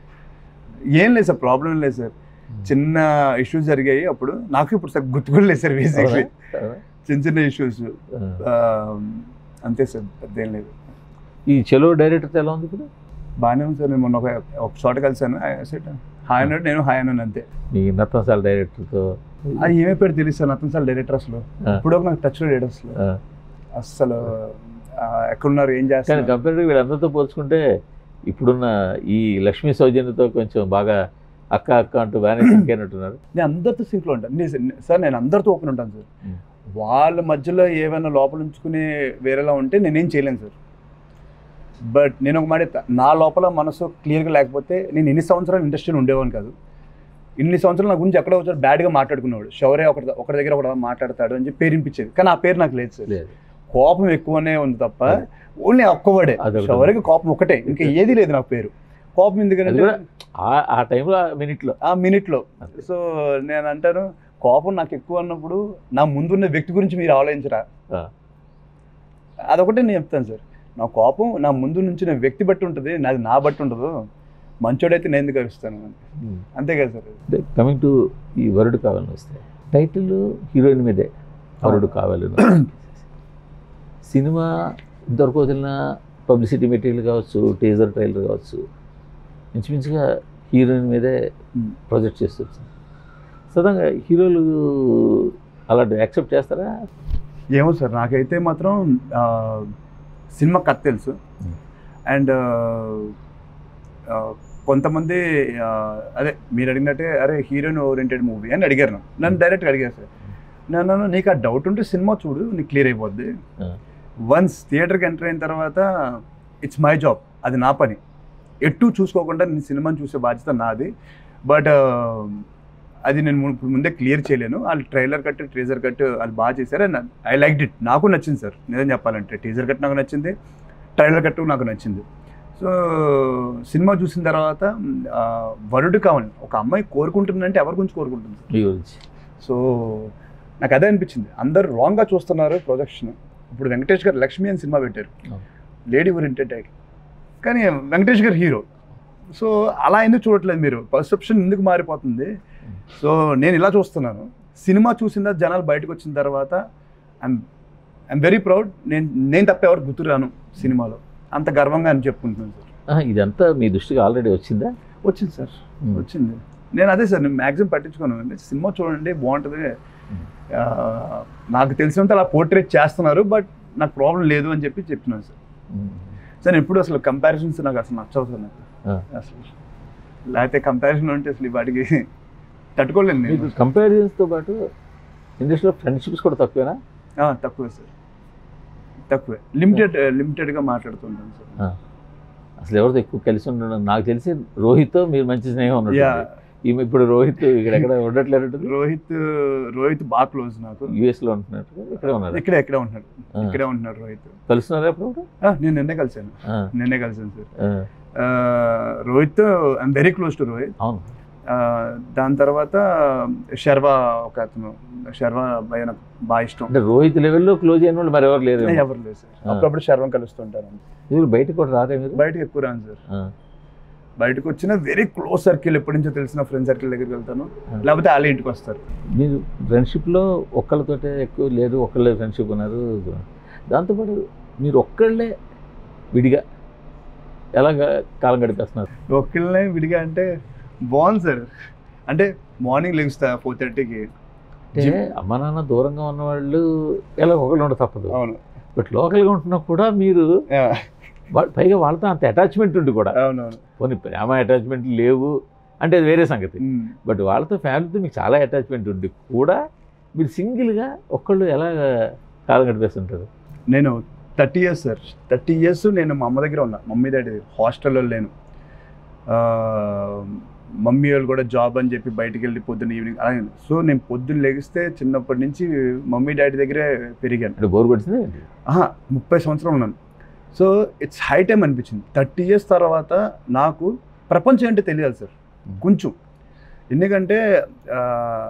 ఏం లేదు సార్ ప్రాబ్లం లేదు సార్ చిన్న ఇష్యూస్ జరిగాయి అప్పుడు నాకు ఇప్పుడు సార్ గుర్తు కూడా లేదు సార్ బేసిక్లీ
అవునా?
చిన్న చిన్న ఇష్యూస్
ఆ.
అంతే సార్ పెద్దేం లేదు
ఈ చలో డైరెక్టర్ ఎలా ఉంది ఇప్పుడు
బాగానే ఉంది సార్ నేను మొన్న ఒక ఒక చోట కలిసాను సెట్ హాయ్ అన్నాడు నేను హాయ్ అన్నాను అంతే
మీ నత్తంసాల డైరెక్టర్తో
అది ఏమే పేరు తెలుసు సార్ అతను సార్ డైరెక్టర్ అసలు
ఆ.
ఇప్పుడు నాకు టచ్లో లేడు అసలు
ఆ.
అస్సలు ఆ, ఎక్కడున్నారు ఏం
కానీ
చేస్తారు
కంపేర్ వీళ్ళందరితో పోల్చుకుంటే ఇప్పుడున్న ఈ లక్ష్మీ సౌజన్యతో కొంచెం బాగా అక్క అక్క అంటూ బాగానే సింక్ అయినట్టున్నారు
నేను అందరితో సింక్లో ఉంటాను నేను- సార్ నేను అందరితో ఓపెన్ ఉంటాను సార్
Hmm.
వాళ్ళ మధ్యలో ఏమైనా లోపల ఉంచుకుని వేరేలా ఉంటే నేనేం చేయలేను సార్ బట్ నేను ఒక మాట చెప్తా. నా లోపల మనసు క్లియర్గా లేకపోతే నేను ఎన్ని సంవత్సరాలు ఇండస్ట్రీలో ఉండేవాడిని కాదు ఇన్ని సంవత్సరాలు నా గురించి ఎక్కడో వచ్చాడు బ్యాడ్గా మాట్లాడుకునేవాడు షవరే ఒకటి ఒకరి దగ్గర ఒకటి మాట్లాడతాడు అని చెప్పి పేరు వినిపించేది కానీ ఆ పేరు నాకు లేదు సార్
లేదు
కోపం ఎక్కువనే ఉంది తప్ప
అదే.
ఓన్లీ ఒక్కవాడే
అదొకటి.
షవర్కి కోపం ఒకటే ఇంకా ఏది లేదు నాకు పేరు కోపం
అది
ఎందుకంటే
కూడా ఆ- ఆ టైంలో ఆ మినిట్లో
ఆ మినిట్లో
అంతే.
సో నేను అంటాను కోపం నాకు ఎక్కువ అన్నప్పుడు నా ముందున్న వ్యక్తి గురించి మీరు ఆలోచించరా
ఆ.
అదొకటే నేను చెప్తాను సార్ నా కోపం నా ముందు నుంచి నా వ్యక్తి బట్టి ఉంటుంది నాది నా బట్టి ఉండదు మంచోడైతే నేను ఎందుకు అరుస్తాను అంతే కదా సార్
కమింగ్ టు ఈ వరుడు కావాలని వస్తే టైటిల్ హీరోయిన్ మీదే వరుడు కావాలని సినిమా ఇంతవరకు వదిలిన పబ్లిసిటీ మెటీరియల్ కావచ్చు టీజర్ ట్రైలర్ కావచ్చు ఇంచుమించుగా హీరోయిన్ మీదే
Hmm.
ప్రొజెక్ట్ చేస్తూ వచ్చింది సడన్గా హీరోలు అలాంటి యాక్సెప్ట్ చేస్తారా
ఏమో సార్ నాకైతే మాత్రం ఆ, సినిమా కథ తెలుసు
Hmm.
అండ్ కొంతమంది ఆ, అదే మీరు అడిగినట్టే అరే హీరోయిన్ ఓరియంటెడ్ మూవీ అని అడిగారు నన్ను. నన్ను డైరెక్ట్గా అడిగారు సార్ నేను అన్నాను, నీకు ఆ డౌట్ ఉంటే సినిమా చూడు నీకు క్లియర్ అయిపోద్ది
Ah.
వన్స్ థియేటర్కి ఎంటర్ అయిన తర్వాత ఇట్స్ మై జాబ్ అది నా పని ఎటు చూసుకోకుండా నేను సినిమాని చూసే బాధ్యత నాది బట్ అది నేను ము- ముందే క్లియర్ చేయలేను వాళ్ళు ట్రైలర్ కట్ టీజర్ కట్ వాళ్ళు బాగా చేశారు అండ్ ఐ లైక్ ఇట్ నాకు నచ్చింది సార్ నిజం చెప్పాలంటే టీజర్ కట్ నాకు నచ్చింది ట్రైలర్ కట్ నాకు నచ్చింది సో సినిమా చూసిన తర్వాత ఆ, వరుడు కావాలి ఒక అమ్మాయి కోరుకుంటుందంటే ఎవరి గురించి కోరుకుంటుంది సార్
మీ గురించి
సో నాకు అదే అనిపించింది అందరు రాంగ్గా చూస్తున్నారు ప్రొజెక్షన్ ఇప్పుడు వెంకటేష్ గారు లక్ష్మి అని సినిమా పెట్టారు
అవును.
లేడీ ఓరియంటెడ్ టైటిల్ కానీ వెంకటేష్ గారు హీరో సో అలా ఎందుకు చూడట్లేదు మీరు పర్సెప్షన్ ఎందుకు మారిపోతుంది సో నేను ఇలా చూస్తున్నాను సినిమా చూసిన తర్వాత జనాలు బయటకు వచ్చిన తర్వాత ఐమ్ ఐఎమ్ వెరీ ప్రౌడ్ నేను నేను తప్ప ఎవరు గుర్తురాను సినిమాలో అంత గర్వంగా అని చెప్పుకుంటున్నాను సార్
ఆ, ఇదంతా మీ దృష్టికి ఆల్రెడీ వచ్చిందా
వచ్చింది సార్ వచ్చింది నేను అదే సార్ నేను మ్యాక్సిమం పట్టించుకోను అంటే సినిమా చూడండి బాగుంటుంది ఆ, నాకు తెలిసినంత అలా పోర్ట్రేట్ చేస్తున్నారు బట్ నాకు ప్రాబ్లం లేదు అని చెప్పి చెప్తున్నాను సార్ సార్ నేను ఎప్పుడు అసలు కంపారిజన్స్ నాకు అసలు నచ్చవు సార్ నాకు
ఆ.
అసలు లేకపోతే కంపారిజన్ ఉంటే అసలు ఈ వాటికి తట్టుకోలేను
మీకు
నేను
కంపారిజన్స్తో పాటు ఇండస్ట్రీలో ఫ్రెండ్షిప్స్ కూడా తక్కువేనా
ఆ, తక్కువే సార్ తక్కువే లిమిటెడ్ లిమిటెడ్గా మాట్లాడుతుంటాను సార్
ఆ. అసలు ఎవరితో ఎక్కువ కలిసి ఉండడం నాకు తెలిసి రోహిత్తో మీరు మంచి స్నేహం ఉన్నట్టు
యా
ఈమె ఇప్పుడు రోహిత్ ఇక్కడ ఎక్కడ ఉండట్లేదు
రోహిత్ రోహిత్ బాగా క్లోజ్ నాకు
యుఎస్లో ఉంటున్నట్టు ఇక్కడే ఉన్నారు
ఇక్కడే ఇక్కడే ఉంటున్నాడు
ఆ.
ఇక్కడే ఉంటున్నాడు రోహిత్
కలుస్తున్నారా ఎప్పుడు
ఆ, నేను నిన్నే కలిసాను నిన్నే కలిసాను సార్ ఆ, Rohit I'm very close to Rohit
అవును
ఆ, దాని తర్వాత శర్వా ఒక అతను శర్వా అబ్బాయి నాకు బాగా ఇష్టం
అంటే రోహిత్ లెవెల్లో క్లోజ్ అయిన వాళ్ళు మరి ఎవరు లేరు
ఎవరు లేదు సార్ అప్పుడప్పుడు శర్వం కలుస్తుంటాను
మీరు బయటకు కూడా రారే మీరు
బయటకు ఎక్కువ రాను సార్
ఆ,
బయటకు వచ్చిన వెరీ క్లోజ్ సర్కిల్ ఎప్పటి నుంచో తెలిసిన ఫ్రెండ్ సర్కిల్ దగ్గరికి వెళ్తాను
ఆ.
లేకపోతే వాళ్ళ ఇంటికి వస్తారు
మీరు ఫ్రెండ్షిప్లో ఒక్కళ్ళతోటే ఎక్కువ లేదు ఒక్కళ్ళే ఫ్రెండ్షిప్ ఉన్నారు దాంతోపాటు మీరు ఒక్కళ్ళే విడిగా ఎలాగ కాలం గడిపేస్తున్నారు
ఒక్కళ్ళనే విడిగా అంటే బాగుంది సార్ అంటే మార్నింగ్ లెగుస్తా ఫోర్ థర్టీకి
అంటే అమ్మ నాన్న దూరంగా ఉన్న వాళ్ళు ఎలా ఒకళ్ళు ఉండ తప్పదు
అవును
బట్ లోకల్గా ఉంటున్నా కూడా మీరు
ఆ,
వా- పైగా వాళ్ళతో అంత అటాచ్మెంట్ ఉండి కూడా
అవునవును
కొన్ని ప్రేమ అటాచ్మెంట్ లేవు అంటే అది వేరే సంగతి
ఉమ్.
బట్ వాళ్ళతో ఫ్యామిలీతో మీకు చాలా అటాచ్మెంట్ ఉండి కూడా మీరు సింగిల్గా ఒక్కళ్ళు ఎలా కాలం గడిపేస్తుంటారు
నేను thirty years sir thirty years నేను మా అమ్మ దగ్గర ఉన్నా మమ్మీ డాడీ దగ్గర హాస్టల్లో లేను ఆ, మమ్మీ వాళ్ళు కూడా జాబ్ అని చెప్పి బయటికి వెళ్ళి పొద్దున్న ఈవినింగ్ అలాగే సో నేను పొద్దున్న లెగిస్తే చిన్నప్పటి నుంచి మమ్మీ డాడీ దగ్గరే పెరిగాను
అంటే బోర్ కొట్టింది ఏంటి?
ఆహా, ముప్పై సంవత్సరాలు ఉన్నాను సో ఇట్స్ హై టైం అనిపించింది థర్టీ ఇయర్స్ తర్వాత నాకు ప్రపంచం ఏంటో తెలియాలి సార్ కొంచెం ఎందుకంటే ఆ,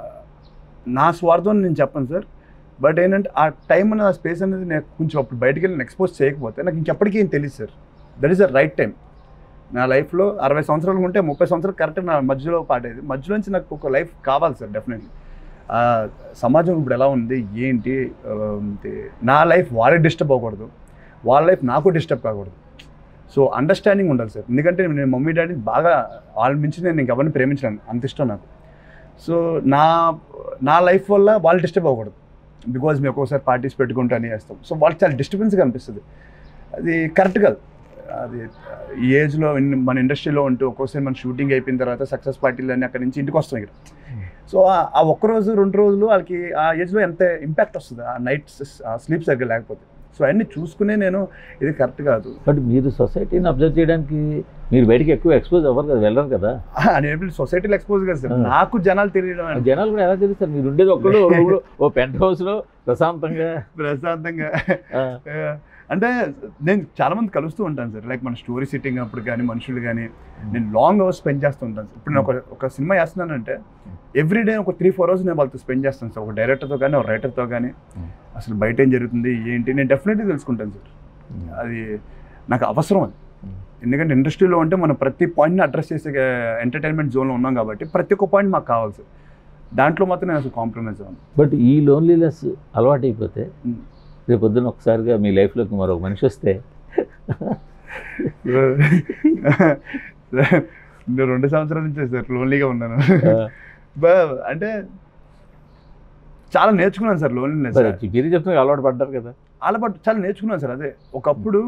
నా స్వార్థం నేను చెప్పను సార్ బట్ ఏంటంటే ఆ టైం అనేది ఆ స్పేస్ అనేది నేను కొంచెం అప్పుడు బయటికి వెళ్ళి ఎక్స్పోజ్ చేయకపోతే నాకు ఇంకెప్పటికీ ఏం తెలియదు sir that is the right time నా లైఫ్లో అరవై సంవత్సరాలు ఉంటే ముప్పై సంవత్సరాలు కరెక్ట్ నా మధ్యలో పాడేది మధ్యలోంచి నాకు ఒక లైఫ్ కావాలి సార్ డెఫినెట్లీ సమాజం ఇప్పుడు ఎలా ఉంది ఏంటి ఆ, అంటే నా లైఫ్ వాళ్ళకి డిస్టర్బ్ అవ్వకూడదు వాళ్ళ లైఫ్ నాకు డిస్టర్బ్ కాకూడదు సో అండర్స్టాండింగ్ ఉండాలి సార్ ఎందుకంటే నేను మమ్మీ డాడీని బాగా వాళ్ళ మించి నేను ఇంకెవరిని ప్రేమించలేను అంత ఇష్టం నాకు సో నా నా లైఫ్ వల్ల వాళ్ళు డిస్టర్బ్ అవ్వకూడదు బికాజ్ మేము ఒక్కోసారి పార్టీస్ పెట్టుకుంటూ అని చేస్తాం సో వాళ్ళకి చాలా డిస్టర్బెన్స్గా అనిపిస్తుంది అది కరెక్ట్ కాదు అది ఈ ఏజ్లో మన ఇండస్ట్రీలో ఉంటూ ఒక్కోసారి మన షూటింగ్ అయిపోయిన తర్వాత సక్సెస్ పార్టీలు అన్నీ అక్కడి నుంచి ఇంటికి వస్తాం ఇక్కడ సో ఆ- ఆ ఒక్క రోజు రెండు రోజులు వాళ్ళకి ఆ ఏజ్లో ఎంత ఇంపాక్ట్ వస్తుంది ఆ నైట్ స్లీప్ సరిగ్గా లేకపోతే సో అన్నీ చూసుకునే నేను ఇది కరెక్ట్ కాదు
బట్ మీరు సొసైటీని అబ్జర్వ్ చేయడానికి మీరు బయటికి ఎక్కువ ఎక్స్పోజ్ అవ్వరు కదా వెళ్ళరు కదా
ఆ, నేను సొసైటీలో ఎక్స్పోజ్ కదా సార్
ఆ.
నాకు జనాలు తెలియడం
ఆ
అంటే
జనాలు కూడా ఎలా తెలుస్తారు మీరు ఉండేది ఒక్కళ్ళు ఓ- ఓ పెంట్ హౌస్లో ప్రశాంతంగా
ప్రశాంతంగా
ఆ,
ఆ, అంటే నేను చాలా మంది కలుస్తూ ఉంటాను సార్ లైక్ మన స్టోరీ సిట్టింగ్ అప్పుడు కానీ మనుషులు కానీ నేను లాంగ్ అవర్స్ స్పెండ్ చేస్తూ ఉంటాను సార్ ఇప్పుడు నేను ఒక ఒక సినిమా చేస్తున్నానంటే ఎవ్రీ డే ఒక త్రీ ఫోర్ అవర్స్ నేను వాళ్ళతో స్పెండ్ చేస్తాను సార్ ఒక డైరెక్టర్తో కానీ ఒక రైటర్తో కానీ
Hmm.
అసలు బయట ఏం జరుగుతుంది ఏంటి నేను డెఫినెట్లీ తెలుసుకుంటాను సార్ అది నాకు అవసరం అది
Hmm.
ఎందుకంటే ఇండస్ట్రీలో ఉంటే మనం ప్రతి పాయింట్ని అడ్రస్ చేసే ఎంటర్టైన్మెంట్ జోన్లో ఉన్నాం కాబట్టి ప్రతి ఒక్క పాయింట్ మాకు కావాలి సార్ దాంట్లో మాత్రం నేను అసలు కాంప్రమైజ్ అవ్వను
బట్ ఈ లోన్లీనెస్ అలవాటైపోతే
Hmm.
రేపు పొద్దున్న ఒకసారిగా మీ లైఫ్లోకి మరొక మనిషి వస్తే
నేను రెండు సంవత్సరాల నుంచి సార్ లోన్లీగా ఉన్నాను
ఆ,
బా అంటే చాలా నేర్చుకున్నాను సార్ లోన్లీనెస్
మరి మీరు చెప్తున్నా అలవాటు పడ్డారు కదా
అలా బట్ చాలా నేర్చుకున్నాను సార్ అదే ఒకప్పుడు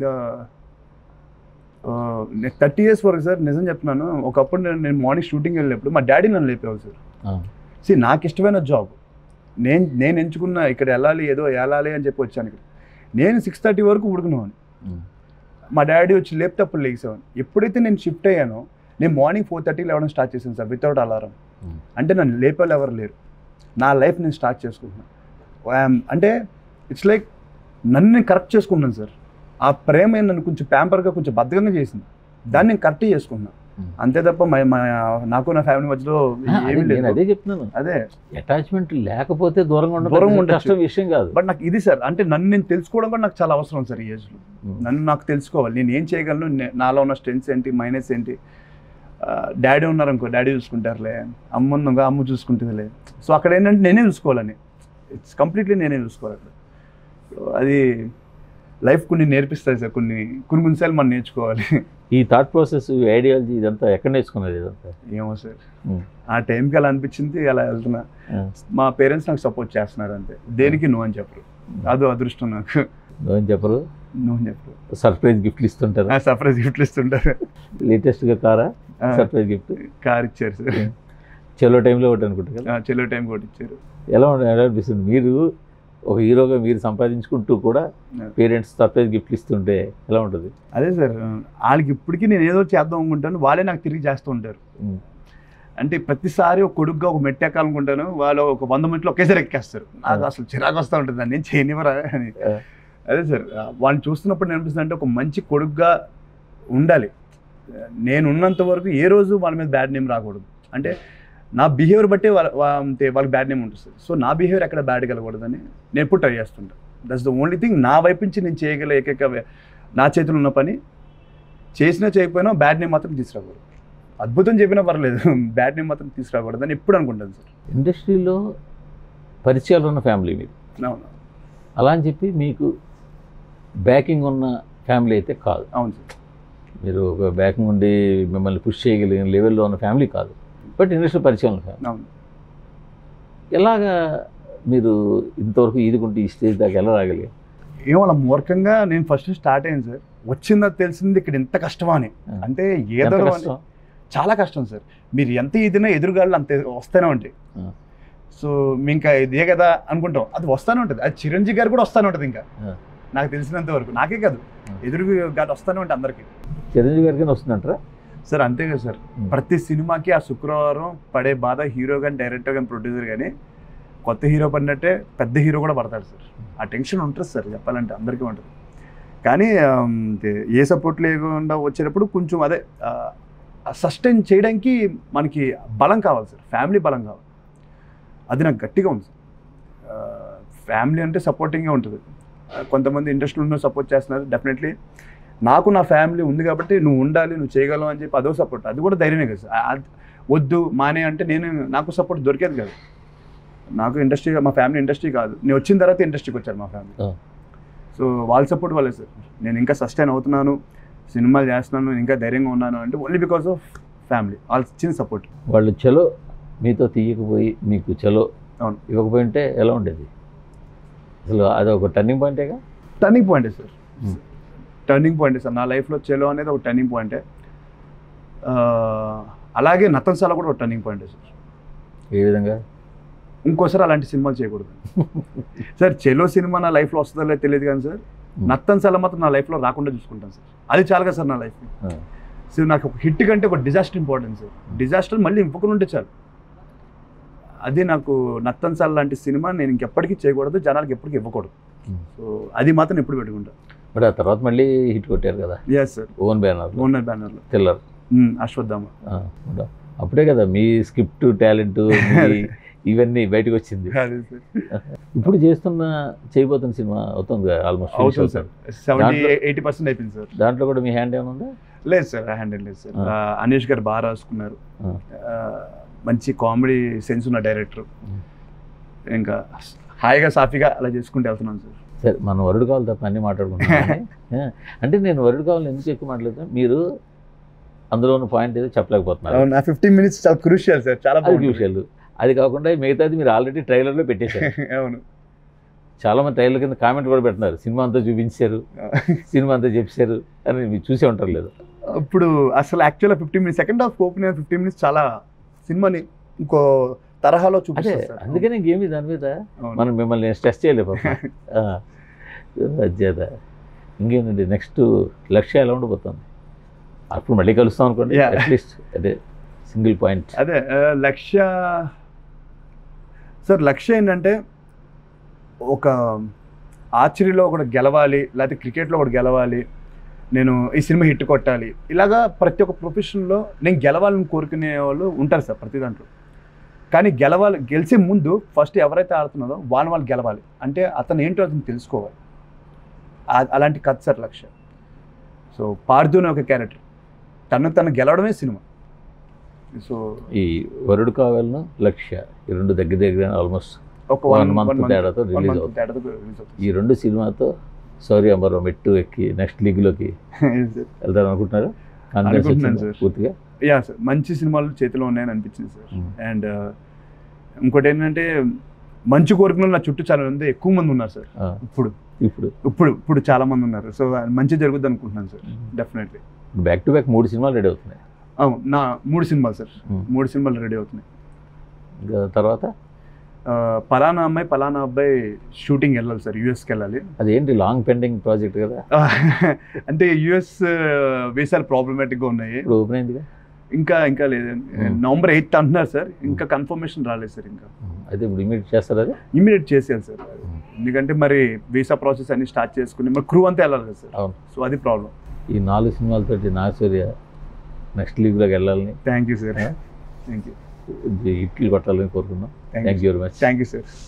థర్టీ ఇయర్స్ వరకు సార్ నిజం చెప్తున్నాను ఒకప్పుడు నేను నేను మార్నింగ్ షూటింగ్ వెళ్ళినప్పుడు మా డాడీ నన్ను లేపేవాళ్ళు సార్
ఆ,
సి నాకు ఇష్టమైన జాబ్ నేను నేను ఎంచుకున్న ఇక్కడ వెళ్ళాలి ఏదో వెళ్ళాలి అని చెప్పి వచ్చాను ఇక్కడ నేను సిక్స్ థర్టీ వరకు ఉడుకునేవాడిని
ఉమ్,
మా డాడీ వచ్చి లేపితే అప్పుడు లేచేవాడిని ఎప్పుడైతే నేను షిఫ్ట్ అయ్యానో నేను మార్నింగ్ ఫోర్ థర్టీకి లేవడం స్టార్ట్ చేశాను సార్ వితౌట్ అలారం
ఉమ్.
అంటే నన్ను లేపేవాళ్ళు ఎవరు లేరు నా లైఫ్ నేను స్టార్ట్ చేసుకుంటున్నాను ఐఎమ్- అంటే ఇట్స్ లైక్ నన్ను నేను కరెక్ట్ చేసుకున్నాను సార్ ఆ ప్రేమ నన్ను కొంచెం ప్యాంపర్గా కొంచెం బద్దకంగా చేసింది దాన్ని నేను కరెక్ట్ చేసుకున్నాను
ఉమ్.
అంతే తప్ప మా మా- నాకు నా ఫ్యామిలీ మధ్యలో
ఆ,
ఏమీ
అదే నేను
లేదు
అదే చెప్తున్నాను
అదే
అటాచ్మెంట్ లేకపోతే దూరంగా ఉండడం
దూరంగా
పెద్ద
ఉండొచ్చు.
కష్టం విషయం కాదు
బట్ నాకు ఇది సార్ అంటే నన్ను నేను తెలుసుకోవడం కూడా నాకు చాలా అవసరం సార్ ఈ ఏజ్లో
ఉమ్,
నన్ను నాకు తెలుసుకోవాలి నేను ఏం చేయగలను నే- నాలో ఉన్న స్ట్రెంగ్స్ ఏంటి మైనస్ ఏంటి డాడీ ఉన్నారనుకో డాడీ చూసుకుంటారులే అమ్మ ఉందనుకో అమ్మ చూసుకుంటుందిలే సో అక్కడ ఏంటంటే నేనే చూసుకోవాలని ఇట్స్ కంప్లీట్లీ నేనే చూసుకోవాలి అక్కడ So, అది లైఫ్ కొన్ని నేర్పిస్తుంది సార్ కొన్ని కొన్ని కొన్నిసార్లు మనం నేర్చుకోవాలి
ఈ థాట్ ప్రాసెస్ ఐడియాలజీ ఇదంతా ఎక్కడ నేర్చుకున్నది ఇదంతా
ఏమో సార్
ఉమ్,
ఆ టైంకి అలా అనిపించింది అలా వెళ్తున్నా
ఆ,
మా పేరెంట్స్ నాకు సపోర్ట్ చేస్తున్నారు అంతే దేనికి నువ్వు అని చెప్పరు అదో అదృష్టం నాకు
నువ్వేం చెప్పరు
నువ్వు అని చెప్పరు
సర్ప్రైజ్ గిఫ్ట్లు ఇస్తుంటారు
సర్ప్రైజ్ గిఫ్ట్లు ఇస్తుంటారు
లేటెస్ట్గా కారా సర్ప్రైజ్ గిఫ్ట్
కార్ ఇచ్చారు సార్
చెలో టైంలో ఒకటి అనుకుంటా కదా
ఆ, చెల్లో టైం కూడా ఇచ్చారు
ఎలా ఉండ- ఎలా అనిపిస్తుంది మీరు ఒక హీరోగా మీరు సంపాదించుకుంటూ కూడా పేరెంట్స్ సర్ప్రైజ్ గిఫ్ట్లు ఇస్తుంటే ఎలా ఉంటుంది
అదే సార్ వాళ్ళకి ఇప్పటికీ నేను ఏదో చేద్దాం అనుకుంటాను వాళ్ళే నాకు తిరిగి చేస్తూ ఉంటారు
ఉమ్,
అంటే ప్రతిసారి ఒక కొడుకుగా ఒక మెట్టు ఎక్కాలనుకుంటాను వాళ్ళు ఒక వంద మెట్లు ఒకేసారి ఎక్కేస్తారు నాకు
ఆ.
అసలు చిరాకు వస్తూ ఉంటుంది దాన్ని ఏం చేయనివ్వరా అని
ఆ.
అదే సార్ వాళ్ళని చూస్తున్నప్పుడు నేను అనిపిస్తుంది అంటే ఒక మంచి కొడుకుగా ఉండాలి నేను ఉన్నంత వరకు ఏ రోజు వాళ్ళ మీద బ్యాడ్ నేమ్ రాకూడదు అంటే నా బిహేవియర్ బట్టి వాళ్ళ వా- అంతే వాళ్ళకి బ్యాడ్ నేమ్ ఉంటుంది సార్ సో నా బిహేవియర్ ఎక్కడ బ్యాడ్ కలగకూడదని నేను ఎప్పుడు ట్రై చేస్తుంటా దట్స్ ద ఓన్లీ థింగ్ నా వైపు నుంచి నేను చేయగల ఏకైక వే- నా చేతిలో ఉన్న పని చేసినా చేయకపోయినా బ్యాడ్ నేమ్ మాత్రం తీసుకురాకూడదు అద్భుతం చెప్పినా పర్లేదు బ్యాడ్ నేమ్ మాత్రం తీసుకురాకూడదని ఎప్పుడు అనుకుంటాను సార్
ఇండస్ట్రీలో పరిచయాలు ఉన్న ఫ్యామిలీ మీరు
అవును
అలా అని చెప్పి మీకు బ్యాకింగ్ ఉన్న ఫ్యామిలీ అయితే కాదు
అవును సార్
మీరు ఒక బ్యాకింగ్ ఉండి మిమ్మల్ని పుష్ చేయగలిగిన లెవెల్లో ఉన్న ఫ్యామిలీ కాదు బట్ ఇండస్ట్రీ పరిచయం ఉన్న ఫ్యామిలీ
అవును
ఎలాగా మీరు ఇంతవరకు ఈదుకుంటే ఈ స్టేజ్ దాకా ఎలా రాగలిగారు
ఏమో అలా మూర్ఖంగా నేను ఫస్ట్ స్టార్ట్ అయింది సార్ వచ్చిందా తెలిసింది ఇక్కడ ఎంత కష్టమా అని అంటే
ఎంత
ఏదో
కష్టం?
చాలా కష్టం సార్ మీరు ఎంత ఇదినా ఎదురుగాళ్ళు అంత వస్తూనే ఉంటాయి
ఆ.
సో మీ ఇంకా ఇదే కదా అనుకుంటాం అది వస్తూనే ఉంటుంది అది చిరంజీవి గారు కూడా వస్తూనే ఉంటుంది ఇంకా
ఆ.
నాకు తెలిసినంత వరకు నాకే కాదు
ఆ.
ఎదురు గారు వస్తూనే ఉంటాయి అందరికి
చిరంజీవి గారికి వస్తుందంటారా
సార్ అంతే కదా సార్
ఉమ్.
ప్రతి సినిమాకి ఆ శుక్రవారం పడే బాధ హీరో కానీ డైరెక్టర్ కానీ ప్రొడ్యూసర్ కానీ కొత్త హీరో పడినట్టే పెద్ద హీరో కూడా పడతాడు సార్ ఆ టెన్షన్ ఉంటుంది సార్ చెప్పాలంటే అందరికీ ఉంటుంది కానీ ఆమ్, తే- ఏ సపోర్ట్ లేకుండా వచ్చేటప్పుడు కొంచెం అదే సస్టైన్ చేయడానికి మనకి బలం కావాలి సార్ ఫ్యామిలీ బలం కావాలి అది నాకు గట్టిగా ఉంది సార్ ఫ్యామిలీ అంటే సపోర్టింగ్గా ఉంటుంది ఆ, కొంతమంది ఇండస్ట్రీలో సపోర్ట్ చేస్తున్నారు డెఫినెట్లీ నాకు నా ఫ్యామిలీ ఉంది కాబట్టి నువ్వు ఉండాలి నువ్వు చేయగలవు అని చెప్పి అదో సపోర్ట్ అది కూడా ధైర్యమే కదా సార్ ఆ- అది వద్దు మానే అంటే నేను నాకు సపోర్ట్ దొరికేది కాదు నాకు ఇండస్ట్రీ మా ఫ్యామిలీ ఇండస్ట్రీ కాదు నేను వచ్చిన తర్వాత ఇండస్ట్రీకి వచ్చారు మా ఫ్యామిలీ
ఆ.
సో వాళ్ళ సపోర్ట్ వాళ్ళే సార్ నేను ఇంకా సస్టైన్ అవుతున్నాను సినిమాలు చేస్తున్నాను నేను ఇంకా ధైర్యంగా ఉన్నాను అంటే ఓన్లీ బికాస్ ఆఫ్ ఫ్యామిలీ వాళ్ళు ఇచ్చిన సపోర్ట్
వాళ్ళు చలో మీతో తీయకపోయి మీకు చలో
అవును.
ఇవ్వకపోయింటే ఎలా ఉండేది అసలు అది ఒక టర్నింగ్ పాయింటేగా
టర్నింగ్ పాయింటే సార్
Hmm.
టర్నింగ్ పాయింటే సార్ నా లైఫ్లో చెలో అనేది ఒక టర్నింగ్ పాయింటే ఆ, అలాగే నతంసాల కూడా ఒక టర్నింగ్ పాయింటే సార్
ఏ విధంగా
ఇంకోసారి అలాంటి సినిమాలు చేయకూడదు సార్ చెలో సినిమా నా లైఫ్లో వస్తుందో లేదో తెలియదు కానీ సార్ నత్తన్ సల మాత్రం నా లైఫ్లో రాకుండా చూసుకుంటాను సార్ అది చాలు కదా సార్ నా లైఫ్
ఆ.
సో నాకు ఒక హిట్ కంటే ఒక డిజాస్టర్ ఇంపార్టెంట్ సార్ డిజాస్టర్ మళ్ళీ ఇంకొకరు ఉంటే చాలు అది నాకు నత్తన్ సాల్ లాంటి సినిమా నేను ఇంకెప్పటికీ చేయకూడదు జనాలకు ఎప్పటికీ ఇవ్వకూడదు
Hmm.
సో అది మాత్రం ఎప్పుడు పెట్టుకుంటా
బట్ ఆ తర్వాత మళ్ళీ హిట్ కొట్టారు కదా
yes sir
own banner
owner బ్యానర్లో
థ్రిల్లర్
అశ్వత్థామ
అప్పుడే కదా మీ స్క్రిప్ట్ టాలెంట్ ఇవన్నీ బయటకు వచ్చింది
అదే సార్
ఇప్పుడు చేస్తున్న చేయబోతున్న సినిమా అవుతుంది ఆల్మోస్ట్
అవుతుంది సార్ సెవెంటీ
దాంట్లో-
ఎయిటీ పర్సెంట్ అయిపోయింది సార్
దాంట్లో కూడా మీ హ్యాండ్ ఏమైనా ఉందా
లేదు సార్ హ్యాండిల్ లేదు సార్
ఆ.
ఆ, అనీష్ గారు బాగా రాసుకున్నారు
ఆ.
ఆ, మంచి కామెడీ సెన్స్ ఉన్న డైరెక్టర్
ఉమ్.
ఇంకా హాయిగా సాఫీగా అలా చేసుకుంటూ వెళ్తున్నాను సార్
సరే మనం వరుడు కావాలి తప్ప అన్నీ మాట్లాడుకుంటున్నాం కానీ, ఆ, అంటే నేను వరుడు కావాలని ఎందుకు ఎక్కువ మాట్లాడుతాను మీరు అందులో ఉన్న పాయింట్ ఏదో చెప్పలేకపోతున్నారు
నా ఫిఫ్టీన్ మినిట్స్ చాలా క్రూషియల్ సార్ చాలా
అది
బాగుంది.
క్రూషియల్ అది కాకుండా మిగతాది మీరు ఆల్రెడీ ట్రైలర్లో పెట్టేశారు
అవును
చాలా మంది ట్రైలర్ కింద కామెంట్ కూడా పెడుతున్నారు సినిమా అంతా చూపించారు సినిమా అంతా చెప్పారు అని మీరు చూసే ఉంటారు లేదు
ఇప్పుడు అసలు యాక్చువల్గా fifteen minutes second half open fifteen minutes చాలా సినిమాని ఇంకో తరహాలో
అదే
చూపిస్తారు సార్
అందుకనే ఇంకేమి దాని మీద
అవును.
మనం మిమ్మల్ని స్ట్రెస్ చేయలేము అధ్యత ఇంకేంటండి నెక్స్ట్ లక్ష్య ఎలా ఉండబోతుంది అప్పుడు మళ్ళీ కలుస్తాం అనుకోండి
Yeah.
అట్లీస్ట్ అదే సింగిల్ పాయింట్
అదే ఆ, లక్ష్య సార్ లక్ష్య ఏంటంటే ఒక ఆర్చరీలో ఒకటి గెలవాలి లేకపోతే క్రికెట్లో ఒకటి గెలవాలి నేను ఈ సినిమా హిట్ కొట్టాలి ఇలాగా ప్రతి ఒక్క ప్రొఫెషన్లో నేను గెలవాలని కోరుకునే వాళ్ళు ఉంటారు సార్ ప్రతి దాంట్లో కానీ గెలవాలి గెలిచే ముందు ఫస్ట్ ఎవరైతే ఆడుతున్నారో వాళ్ళని వాళ్ళు గెలవాలి అంటే అతను ఏంటో అతను తెలుసుకోవాలి ఆ- అలాంటి కథ సార్ లక్ష్య సో పార్థుని ఒక క్యారెక్టర్ తను తను గెలవడమే సినిమా సో
ఈ వరుడు కావాలను లక్ష్య ఈ రెండు దగ్గర దగ్గర ఆల్మోస్ట్
ఒక
వన్ మంత్ తేడాతో
వన్
రిలీజ్
మంత్
అవుతుంది
తేడాతో రిలీజ్ అవుతుంది
ఈ రెండు సినిమాతో సౌర్య అంబరం మెట్టు ఎక్కి నెక్స్ట్ లీగ్లోకి వెళ్తారు అనుకుంటున్నారు కాన్ఫిడెన్స్
అనుకుంటున్నాను
వచ్చిందా
సార్.
పూర్తిగా
యా సార్ మంచి సినిమాలు చేతిలో ఉన్నాయని అనిపించింది సార్
Mm.
అండ్ ఇంకోటి ఏంటంటే మంచి కోరికలు నా చుట్టూ చాలా మంది ఎక్కువ మంది ఉన్నారు సార్
ఆ,
ఇప్పుడు
ఇప్పుడు
ఇప్పుడు ఇప్పుడు చాలా మంది ఉన్నారు సో మంచి జరుగుద్ది అనుకుంటున్నాను sir definitely
back to back మూడు సినిమాలు రెడీ అవుతున్నాయి
నా మూడు సినిమాలు సార్
Mm.
మూడు సినిమాలు రెడీ అవుతున్నాయి
ఇంకా తర్వాత
ఆ, పలానా అమ్మాయి పలానా అబ్బాయి షూటింగ్ వెళ్ళాలి సార్ యూఎస్కి వెళ్ళాలి
అదేంటి లాంగ్ పెండింగ్ ప్రాజెక్ట్ కదా
ఆ, అంటే యుఎస్ వీసాలు ప్రాబ్లమేటిక్గా ఉన్నాయి
ఇప్పుడు ఓపెన్ అయిందిగా
ఇంకా ఇంకా లేదు
Hmm.
నవంబర్ ఎయిత్ అంటున్నారు సార్ ఇంకా కన్ఫర్మేషన్ రాలేదు సార్ ఇంకా
అయితే ఇప్పుడు ఇమీడియట్ చేస్తారు అది
ఇమీడియట్ చేసేయాలి సార్ ఎందుకంటే మరి వీసా ప్రాసెస్ అన్ని స్టార్ట్ చేసుకుని మరి క్రూ అంతా వెళ్ళాలి కదా సార్
అవును
సో అది ప్రాబ్లం
ఈ నాలుగు సినిమాలతోటి నాగసూర్య నెక్స్ట్ లీగ్లోకి వెళ్ళాలని
thank you sir
Yeah.
Thank you
ఇట్లు కొట్టాలని కోరుకున్నాం
thank
thank
you
you very much
thank you sir